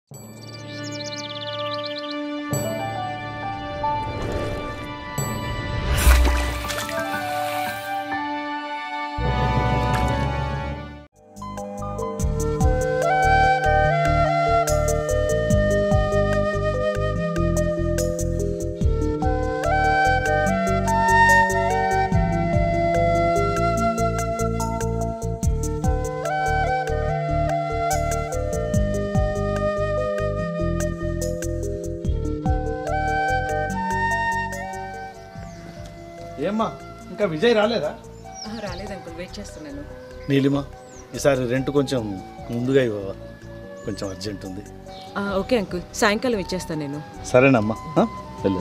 ఏమ్మా ఇంకా విజయ్ రాలేదా రాలేదు అంకుల్ వెయిట్ చేస్తున్నాను నీలిమా ఈసారి రెంట్ కొంచెం ముందుగా ఇవ్వవా కొంచెం అర్జెంట్ ఉంది ఆ, ఓకే అంకుల్ సాయంకాలం ఇచ్చేస్తాను నేను సరేనమ్మా ఆ? వెళ్ళు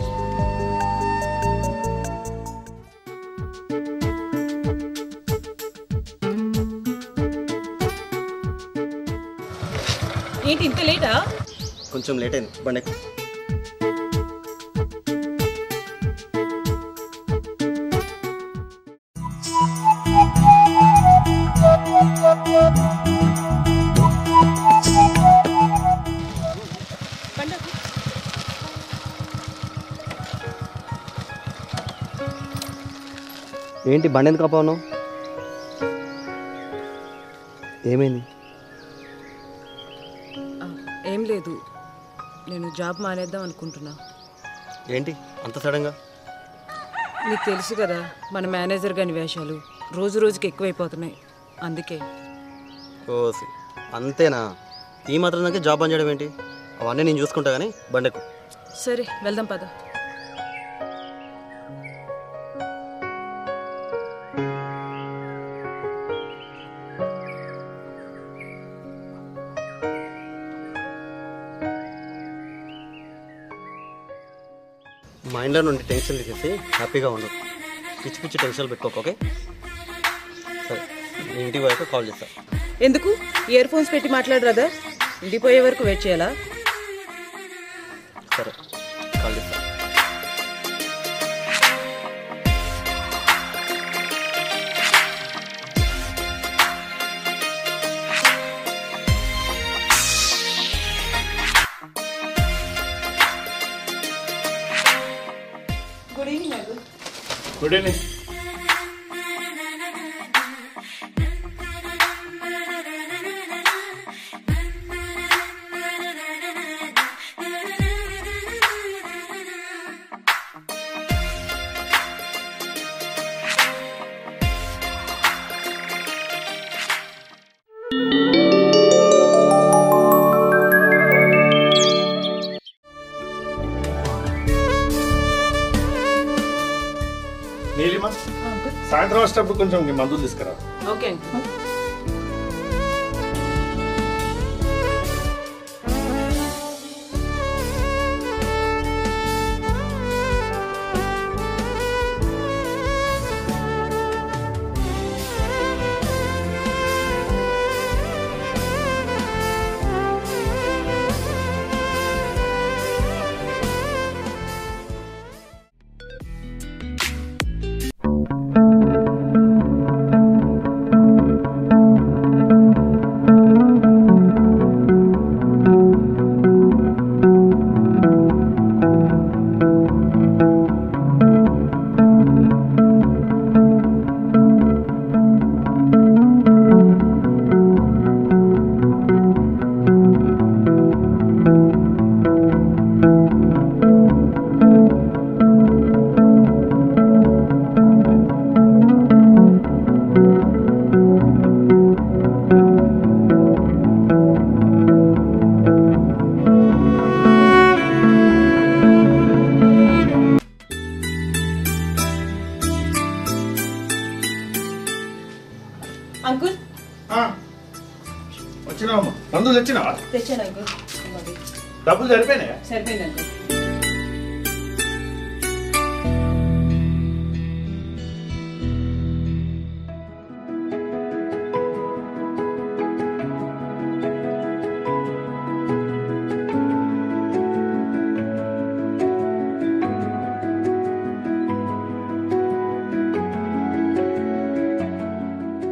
ఏంటి ఇంత లేటా కొంచెం లేట్ అయింది బండి ఎక్కు. ఏంటి బండి ఎందుకు ఆపావు నువ్వు? ఏమైంది ఆ, ఏం లేదు నేను జాబ్ మానేద్దాం అనుకుంటున్నా ఏంటి అంత సడన్గా నీకు తెలుసు కదా మన మేనేజర్ గారి వేషాలు రోజు రోజుకి ఎక్కువైపోతున్నాయి అందుకే ఓసి అంతేనా ఈ మాత్రం దానికి జాబ్ అని చేయడం ఏంటి అవన్నీ నేను చూసుకుంటా కానీ బండెక్కు సరే వెళ్దాం పద మైండ్లో నుండి టెన్షన్ తీసేసి హ్యాపీగా ఉండు పిచ్చి పిచ్చి టెన్షన్లు పెట్టుకోక ఓకే సరే నేను ఇంటికి పోయాక కాల్ చేస్తా ఎందుకు ఇయర్ ఫోన్స్ పెట్టి మాట్లాడరాదా ఇంటికి పోయే వరకు వెయిట్ చేయాలా సరే కాల్ చేస్తా good evening uncle good evening Neelima సాయంత్రం వచ్చేటప్పుడు కొంచెం నీ మందులు తీసుకురా ఓకే అంకుల్ అంకుల్ వచ్చినావమ్మా మందులు తెచ్చినావా తెచ్చాను అంకుల్ ఇవ్వండి. డబ్బులు సరిపోయినాయా సరిపోయింది అంకుల్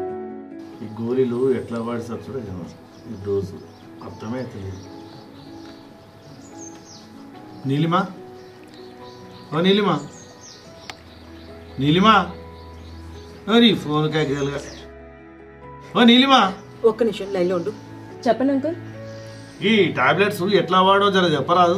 ఈ గోళీలు ఎట్లా వాడి చూడ ఈ డోసు అర్థమే తెలియదు నీలిమా ఓ నీలిమా నీలిమా ఓ నీ ఫోన్ కాకిదలుగా ఓ నీలిమా ఒక్క నిమిషం లైన్లో ఉండు చెప్పండి అంకుల్ ఈ టాబ్లెట్స్ ఎట్లా వాడో జర చెప్పరాదు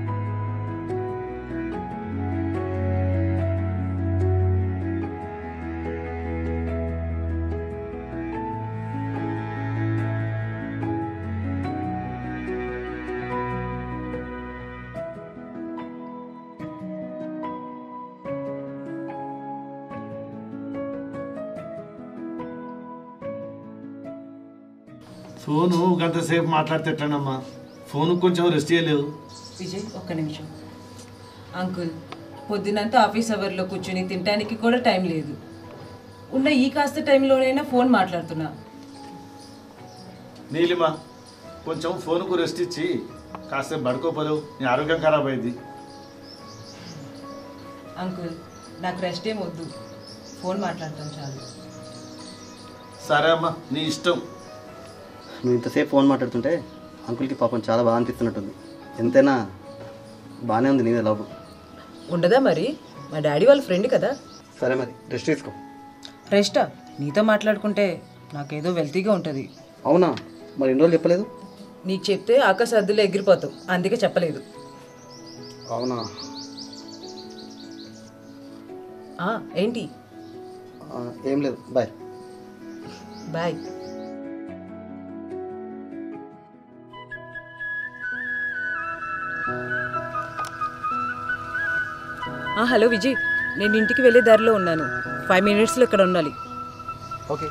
ఫోను గంటసేపు మాట్లాడితే ఎట్లనమ్మా ఫోన్ కొంచెం రెస్ట్ చేయలేదు విజయ్ ఒక్క నిమిషం అంకుల్ పొద్దునంతా ఆఫీస్ అవర్లో కూర్చుని తినడానికి కూడా టైం లేదు ఉన్న ఈ కాస్త టైంలోనైనా ఫోన్ మాట్లాడుతున్నా నీలిమా కొంచెం ఫోన్కు రెస్ట్ ఇచ్చి కాసేపు పడుకోపోలేవు నీ ఆరోగ్యం ఖరాబ్ అయింది అంకుల్ నాకు రెస్ట్ ఏం వద్దు ఫోన్ మాట్లాడతాం చాలు సరే అమ్మా నీ ఇష్టం నువ్వు ఇంతసేపు ఫోన్ మాట్లాడుతుంటే అంకుల్కి పాపం చాలా బాగా అనిపిస్తున్నట్టుంది ఎంతైనా బాగానే ఉంది నీదే లవ్ ఉండదా మరి మా డాడీ వాళ్ళ ఫ్రెండ్ కదా సరే మరి రెస్ట్ తీసుకో రెస్టా నీతో మాట్లాడుకుంటే నాకేదో వెల్తీగా ఉంటుంది అవునా మరి ఎన్ని రోజులు చెప్పలేదు నీకు చెప్తే ఆకాశ అద్దులో ఎగిరిపోతావు అందుకే చెప్పలేదు అవునా ఆ, ఏంటి ఆ, ఏం లేదు బాయ్ బాయ్ ఆ, హలో విజయ్ నేను ఇంటికి వెళ్ళే దారిలో ఉన్నాను ఫైవ్ మినిట్స్లో ఇక్కడ ఉండాలి ఓకే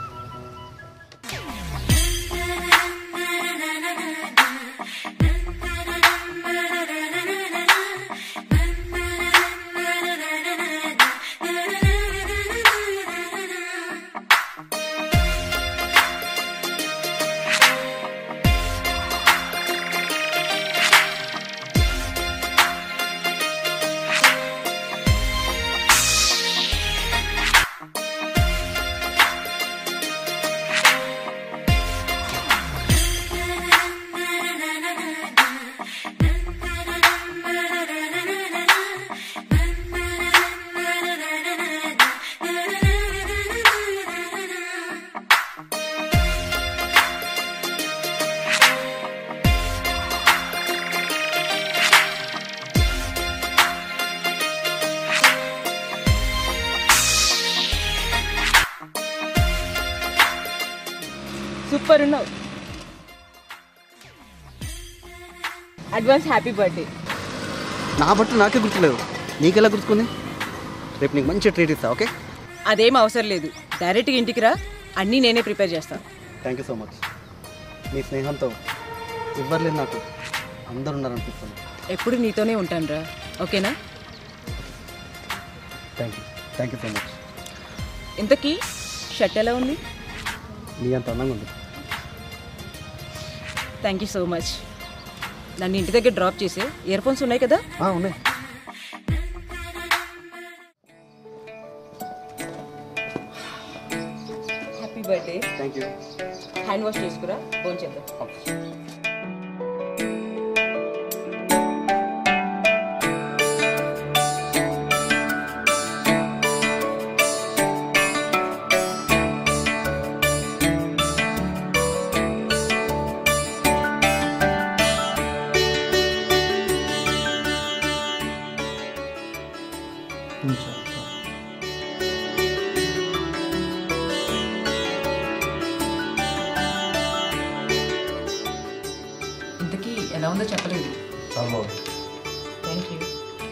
సూపర్ ఉన్నావు అడ్వాన్స్ హ్యాపీ బర్త్డే నా బట్టు నాకే గుర్తులేదు నీకెలా గుర్తుకుంది రేపు నీకు మంచి ట్రీట్ ఇస్తా ఓకే అదేం అవసరం లేదు డైరెక్ట్గా ఇంటికి రా అన్నీ నేనే ప్రిపేర్ చేస్తాను థ్యాంక్ యూ సో మచ్ మీ స్నేహంతో ఇవ్వలేదు నాకు అందరు ఉన్నారనిపిస్తుంది ఎప్పుడు నీతోనే ఉంటాను రా ఓకేనా thank you thank you so much ఇంతకీ షర్ట్ ఎలా ఉంది నీ అంత అందంగా ఉంది థ్యాంక్ యూ సో మచ్ నన్ను ఇంటి దగ్గర డ్రాప్ చేసే ఇయర్ ఫోన్స్ ఉన్నాయి కదా ఆ, ఉన్నాయి happy birthday thank you hand wash చేసుకురా ఫోన్ చేద్దాం ఇంతకీ ఎలా ఉందో చెప్పలేదు చాలా బాగుంది థ్యాంక్ యూ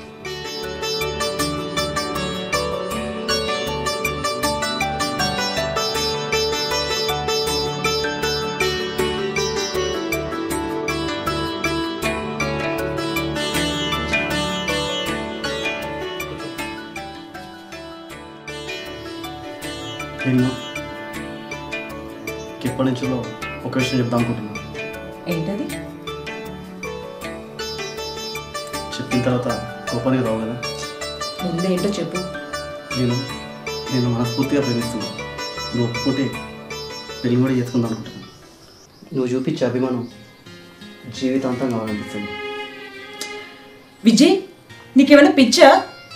నేను ఎప్పటి నుంచో ఒక విషయం చెప్దాం అనుకుంటున్నాను ఏంటది చెప్పిన తర్వాత కోపానికి రావు కదా ముందు ఏంటో చెప్పు నేను నేను మనస్ఫూర్తిగా ప్రేమిస్తున్నాను నువ్వు ఒప్పుకుంటే పెళ్లి కూడా చేసుకుందాం అనుకుంటున్నాను నువ్వు చూపించే అభిమానం జీవితాంతం కావాలనిపిస్తుంది విజయ్ నీకేమైనా పిచ్చా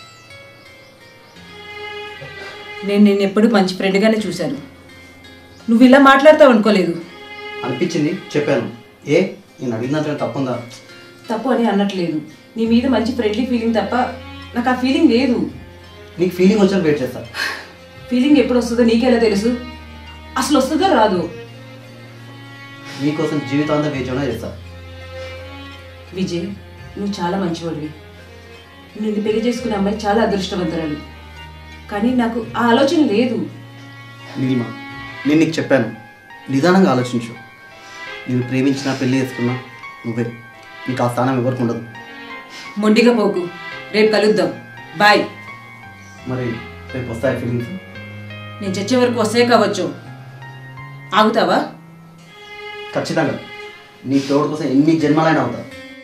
నేను నిన్ను ఎప్పుడు మంచి ఫ్రెండ్గానే చూశాను నువ్వు ఇలా మాట్లాడతావు అనుకోలేదు అనిపించింది చెప్పాను ఏ నేను అడిగినంత తప్పుందా తప్పు అని అనట్లేదు నీ మీద మంచి ఫ్రెండ్లీ ఫీలింగ్ తప్ప నాకు ఆ ఫీలింగ్ లేదు నీకు ఫీలింగ్ వచ్చాక వెయిట్ చేస్తా ఫీలింగ్ ఎప్పుడు వస్తుందో నీకెలా తెలుసు అసలు వస్తుందో రాదు నీకోసం జీవితాంతం వెయిట్ చేయడం చేస్తా విజయ్ నువ్వు చాలా మంచివాడివి నిన్ను పెళ్లి చేసుకునే అమ్మాయి చాలా అదృష్టవంతురాలు కానీ నాకు ఆ ఆలోచన లేదు నీలిమా నేను నీకు చెప్పాను నిదానంగా ఆలోచించు నేను ప్రేమించినా పెళ్లి చేసుకున్నా నువ్వే నీకు ఆ స్థానం ఎవరికి ఉండదు మొండిగా పోకు రేపు కలుద్దాం బాయ్ మరి రేపు వస్తాయి ఫీలింగ్స్ నేను చచ్చే వరకు వస్తే కావచ్చు ఆగుతావా ఖచ్చితంగా నీ తోడు కోసం ఎన్ని జన్మలైనా అవుతా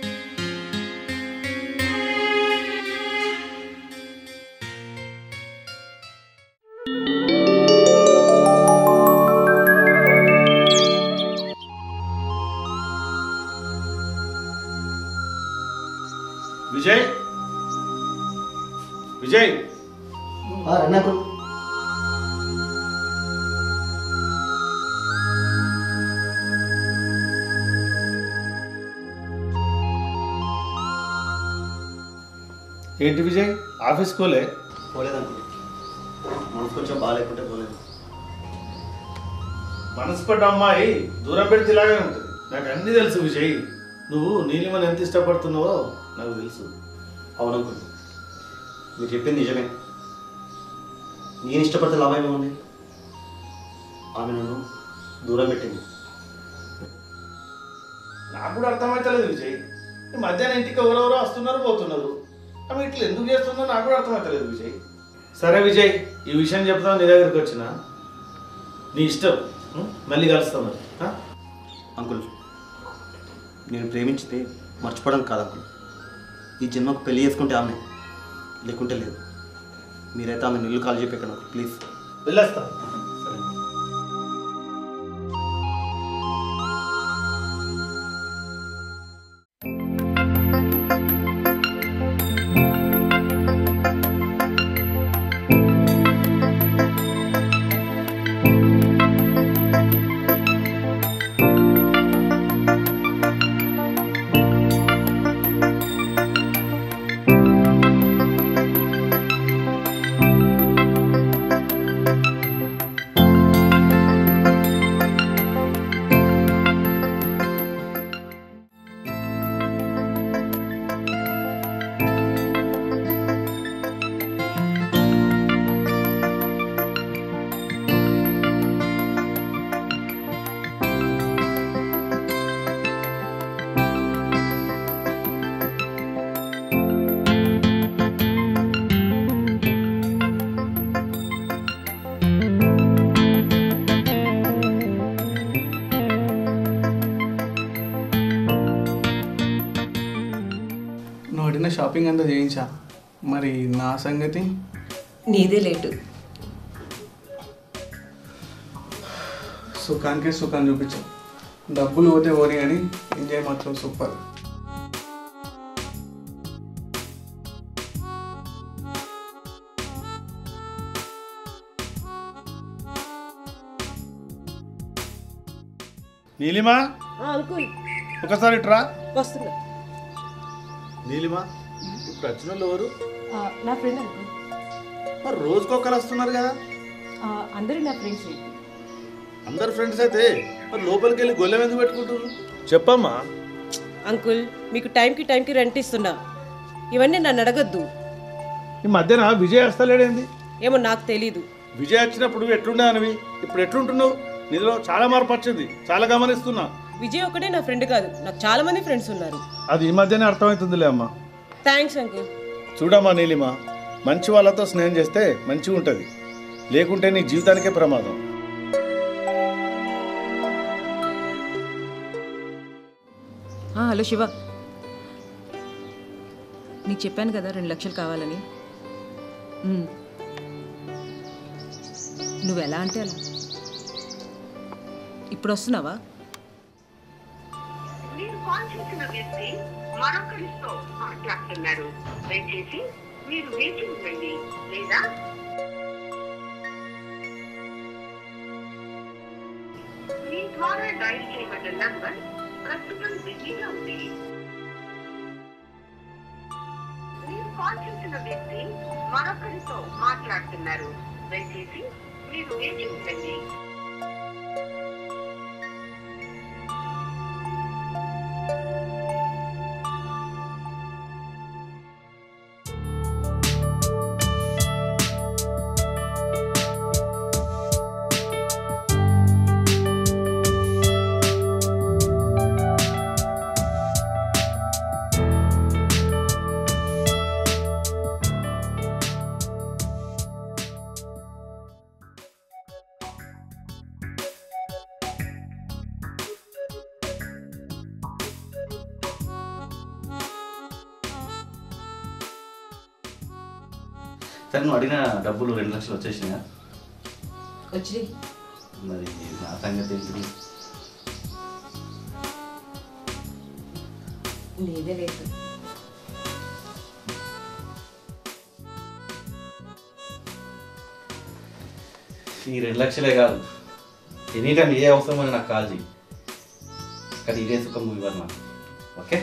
విజయ్ విజయ్ నాకు ఏంటి విజయ్ ఆఫీస్ కోలే పోలేదనుకో మనసు కొంచెం బాగాలేకుంటే పోలేదు మనసు పడ్డ అమ్మాయి దూరం పెడితే ఇలాగే ఉంటుంది నాకు అన్నీ తెలుసు విజయ్ నువ్వు నీలిమని ఎంత ఇష్టపడుతున్నావో నాకు తెలుసు అవుననుకో మీరు చెప్పింది నిజమే నేను ఇష్టపడితే లాభం ఏముంది ఆమె నన్ను దూరం పెట్టింది నాకు కూడా అర్థమవుతలేదు విజయ్ ఈ మధ్యాహ్నం ఇంటికి ఎవరెవరో వస్తున్నారు పోతున్నారు ఆమె ఇట్లా ఎందుకు చేస్తుందో నాకు కూడా అర్థమవుతలేదు విజయ్ సరే విజయ్ ఈ విషయం చెప్తాను నీ దగ్గరికి వచ్చిన నీ ఇష్టం ఉం? మళ్ళీ కలుస్తాం మరి ఆ? అంకుల్ నేను ప్రేమించితే మర్చిపోవడం కాదు అంకుల్ ఈ జన్మకు పెళ్లి చేసుకుంటే ఆమె లేకుంటే లేదు మీరైతే ఆమె నిల్లు కాల్ చెప్పాను ప్లీజ్ వెళ్ళొస్తా సరే నువ్వు అడిగిన షాపింగ్ అంతా చేయించా మరి నా సంగతి నీదే లేటు సుఖానికే సుఖాన్ని చూపించావు డబ్బులు పోతే పోనీ కానీ ఎంజాయ్ మాత్రం సూపర్ నీలిమా అంకుల్ ఒకసారి ఇట్రా వస్తున్నా నీలిమా ఇప్పుడు వచ్చిన వాళ్ళు ఎవరు నా ఫ్రెండ్ అంకుల్ మరి రోజుకొకరు వస్తున్నారు కదా అందరూ నా ఫ్రెండ్స్ అందరు ఫ్రెండ్స్ అయితే మరి లోపలికి వెళ్ళి గొల్లెం ఎందుకు పెట్టుకుంటారు చెప్పమ్మా అంకుల్ మీకు టైంకి టైంకి రెంట్ ఇస్తున్నా ఇవన్నీ నన్ను అడగద్దు ఈ మధ్యన విజయ్ వస్తలేడేంది ఏమో నాకు తెలీదు విజయ్ వచ్చినప్పుడు ఎట్లుండే అనివి ఇప్పుడు ఎట్లుంటున్నావు నీలో చాలా మార్పు వచ్చింది చాలా గమనిస్తున్నా విజయ్ ఒకటే నా ఫ్రెండ్ కాదు నాకు చాలా మంది ఫ్రెండ్స్ ఉన్నారు అది ఈ మధ్యనే అర్థమవుతుందిలే అమ్మా థ్యాంక్స్ అంకుల్ చూడమ్మా నీలిమా మంచి వాళ్ళతో స్నేహం చేస్తే మంచిగా ఉంటుంది లేకుంటే నీ జీవితానికే ప్రమాదం హలో శివ నీకు చెప్పాను కదా రెండు లక్షలు కావాలని ఉమ్. నువ్వు ఎలా అంటే అలా ఇప్పుడు వస్తున్నావా మీరు కాల్ చేసిన వ్యక్తి మరొకరితో మాట్లాడుతున్నారు దయచేసి మీరు వేచి ఉండండి లేదా మీ ద్వారా డయల్ చేయబడ్డ నంబర్ ప్రస్తుతం బిజీగా ఉంది మీరు కాల్ చేసిన వ్యక్తి మరొకరితో మాట్లాడుతున్నారు దయచేసి మీరు వేచి ఉండండి సరే నువ్వు అడిగిన డబ్బులు రెండు లక్షలు వచ్చేసినాయా వచ్చి మరి నా సంగతి ఏంటిది లేదే లేదు ఈ రెండు లక్షలే కాదు ఎనీ టైం ఏ అవసరం అని నాకు కాల్ చేయి కానీ ఇదే సుఖం నువ్వు ఇవ్వరు నాకు ఓకే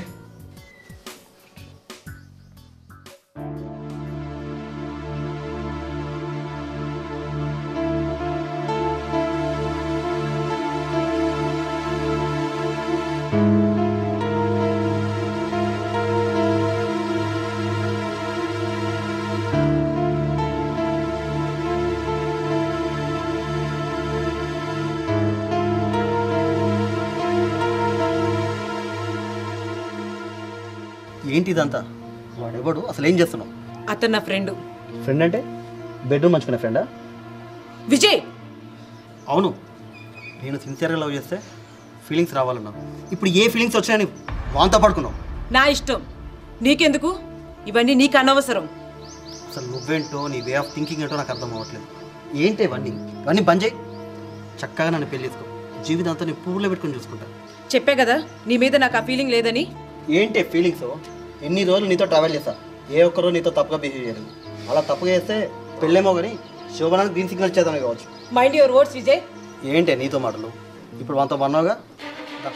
ఏంటి ఇదంతా వాడెవడు అసలు ఏం చేస్తున్నావు అతను నా ఫ్రెండ్ ఫ్రెండ్ అంటే బెడ్రూమ్ మంచుకునే ఫ్రెండా విజయ్ అవును నేను సిన్సియర్గా లవ్ చేస్తే ఫీలింగ్స్ రావాలన్నా ఇప్పుడు ఏ ఫీలింగ్స్ వచ్చాయని వాంతో పడుకున్నావు నా ఇష్టం నీకెందుకు ఇవన్నీ నీకు అనవసరం అసలు నువ్వేంటో నీ వే ఆఫ్ థింకింగ్ ఏంటో నాకు అర్థం అవ్వట్లేదు ఏంటి ఇవన్నీ ఇవన్నీ బంద్ చేయి చక్కగా నన్ను పెళ్లి చేసుకో జీవితాంతా నీ పువ్వులో పెట్టుకొని చూసుకుంటా చెప్పే కదా నీ మీద నాకు ఆ ఫీలింగ్ లేదని ఏంటి ఫీలింగ్స్ ఎన్ని రోజులు నీతో ట్రావెల్ చేస్తా ఏ ఒక్కరోజు నీతో తప్పుగా బిహేవ్ చేయలేదు అలా తప్పుగా చేస్తే పెళ్ళేమో కానీ శోభనానికి గ్రీన్ సిగ్నల్ చేద్దామే కావచ్చు మైండ్ యువర్ వర్డ్స్ విజయ్ ఏంటి నీతో మాటలు ఇప్పుడు మనతో అన్నావుగా దా.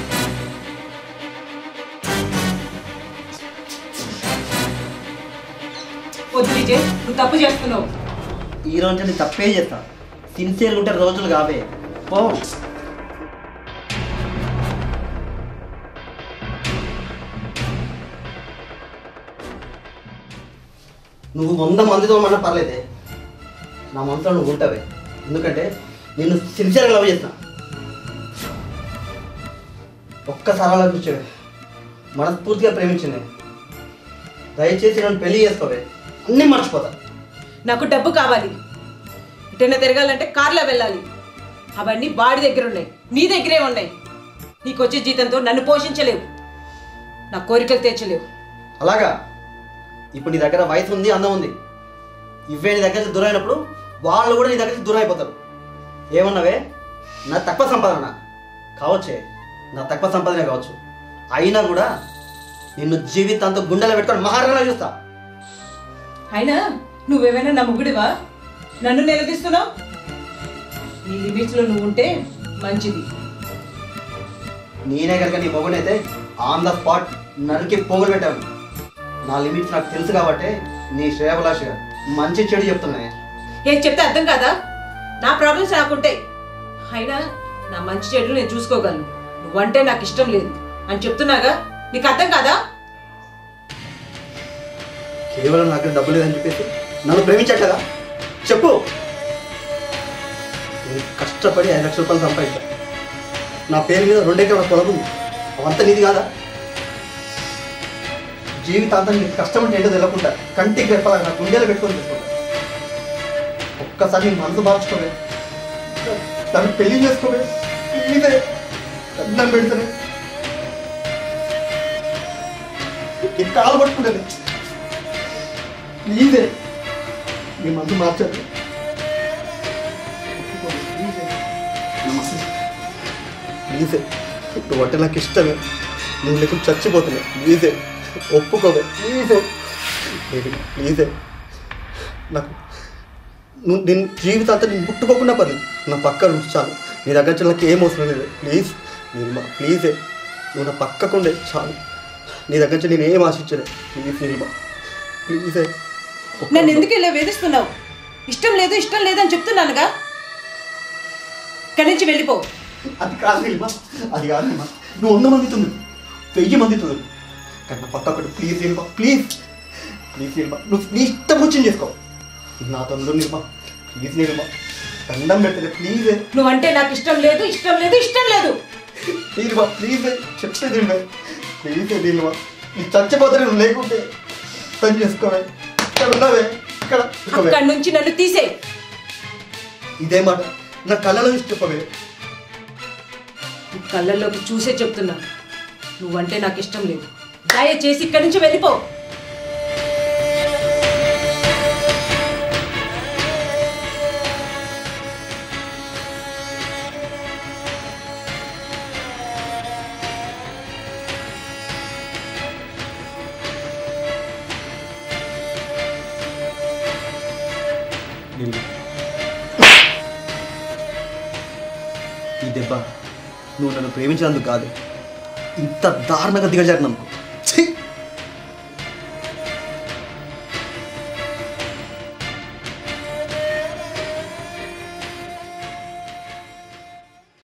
వద్దు విజయ్ నువ్వు తప్పు చేస్తున్నావు ఈ రోజు నేను తప్పే చేస్తా సిన్సియర్గా ఉంటే రోజులు కావే పో నువ్వు వంద మందితో మన పర్లేదే నా మనసులో నువ్వు ఉంటావే ఎందుకంటే నేను సిన్సియర్గా లవ్ చేస్తా ఒక్కసారి ఆలోచించవే మనస్ఫూర్తిగా ప్రేమించింది దయచేసి నన్ను పెళ్లి చేసుకోవే అన్నీ మర్చిపోతా నాకు డబ్బు కావాలి ఎటైనా తిరగాలంటే కార్లో వెళ్ళాలి అవన్నీ వాడి దగ్గర ఉన్నాయి నీ దగ్గరే ఉన్నాయి నీకు వచ్చే జీతంతో నన్ను పోషించలేవు నా కోరికలు తీర్చలేవు అలాగా ఇప్పుడు నీ దగ్గర వయసు ఉంది అందం ఉంది ఇవే నీ దగ్గర నుంచి దూరం అయినప్పుడు వాళ్ళు కూడా నీ దగ్గర నుంచి దూరం అయిపోతారు ఏమన్నావే నా తక్కువ సంపాదన కావచ్చే నా తక్కువ సంపాదనే కావచ్చు అయినా కూడా నిన్ను జీవితాంతం గుండెలో పెట్టుకొని మహారాణా చూస్తా అయినా నువ్వేమైనా నా ముగ్గుడివా నన్ను నిలదీస్తున్నావు నీ లిమిట్స్లో నువ్వు ఉంటే మంచిది నేనే కనుక నీ మొగుడైతే ఆన్ ద స్పాట్ నరికి పొంగులు పెట్టాను నా లిమిట్స్ నాకు తెలుసు కాబట్టి నీ శ్రేయభిలాషగా మంచి చెడు చెప్తున్నాయి ఏం చెప్తే అర్థం కాదా నా ప్రాబ్లమ్స్ నాకుంటాయి అయినా నా మంచి చెడులు నేను చూసుకోగలను నువ్వంటే నాకు ఇష్టం లేదు అని చెప్తున్నాగా నీకు అర్థం కాదా కేవలం నాకు డబ్బు లేదని చెప్పేసి నన్ను ప్రేమించట్లేదా చెప్పు నేను కష్టపడి ఐదు లక్షల రూపాయలు సంపాదించా నా పేరు మీద రెండు ఎకరాల పొలం ఉంది అవంతా నీది కాదా జీవితాంతం నీకు కష్టం అంటే ఏంటో తెలియకుండా కంటికి రెప్పలా నా గుండెలు పెట్టుకొని తీసుకుంటా ఒక్కసారి నీ మనసు మార్చుకోవే తను పెళ్లి చేసుకోవే ఇదే దండం పెడతానే ఈ కాలు పట్టుకుంటుంది ప్లీజే మీ మందు మార్చారు ప్లీజే నువ్వు అంటే నాకు ఇష్టమే నువ్వు లేకుండా చచ్చిపోతున్నావు ప్లీజే ఒప్పుకోవే ప్లీజ్ ప్లీజే నాకు నువ్వు నేను జీవితాంతా నేను ముట్టుకోకుండా పర్లేదు నా పక్క నుంచి చాలు నీ దగ్గర నుంచి నాకు ఏం అవసరం లేదు ప్లీజ్ నిర్మా ప్లీజే నువ్వు నా పక్కకుండే చాలు నీ దగ్గర నుంచి నేను ఏం ఆశించలే ప్లీజ్ నిర్మా ప్లీజే నన్ను ఎందుకు ఇలా వేధిస్తున్నావు ఇష్టం లేదు ఇష్టం లేదని చెప్తున్నానుగా ఇక్కడి నుంచి వెళ్ళిపో అది కాదు నిర్మా అది కాదు నిర్మా నువ్వు వంద మంది తొమ్మిది వెయ్యి మంది తొమ్మిది కానీ నా పక్క ఒకటి please Nirma please please Nirma నువ్వు నీ ఇష్టం వచ్చింది చేసుకో నా తొందర నిర్మా ప్లీజ్ నిర్మా దండం పెడతలే ప్లీజే నువ్వంటే నాకు ఇష్టం లేదు ఇష్టం లేదు ఇష్టం లేదు నీలువా ప్లీజ్ చెప్పేది వినవే. ప్లీజ్ నీలువా నీ చచ్చిపోతే నువ్వు లేకుంటే పని చేసుకోవే ఇక్కడ ఉన్నావే ఇక్కడ ఇదిగోవే. అక్కడి నుంచి నన్ను తీసే ఇదే మాట నా కళ్ళలో నుంచి చెప్పవే కళ్ళల్లోకి చూసే చెప్తున్నా నువ్వంటే నాకు ఇష్టం లేదు దయచేసి ఇక్కడి నుంచి వెళ్ళిపో నీళ్ళు ఈ దెబ్బ నువ్వు నన్ను ప్రేమించినందుకు కాదు ఇంత దారుణంగా దిగజారినందుకు ఛీ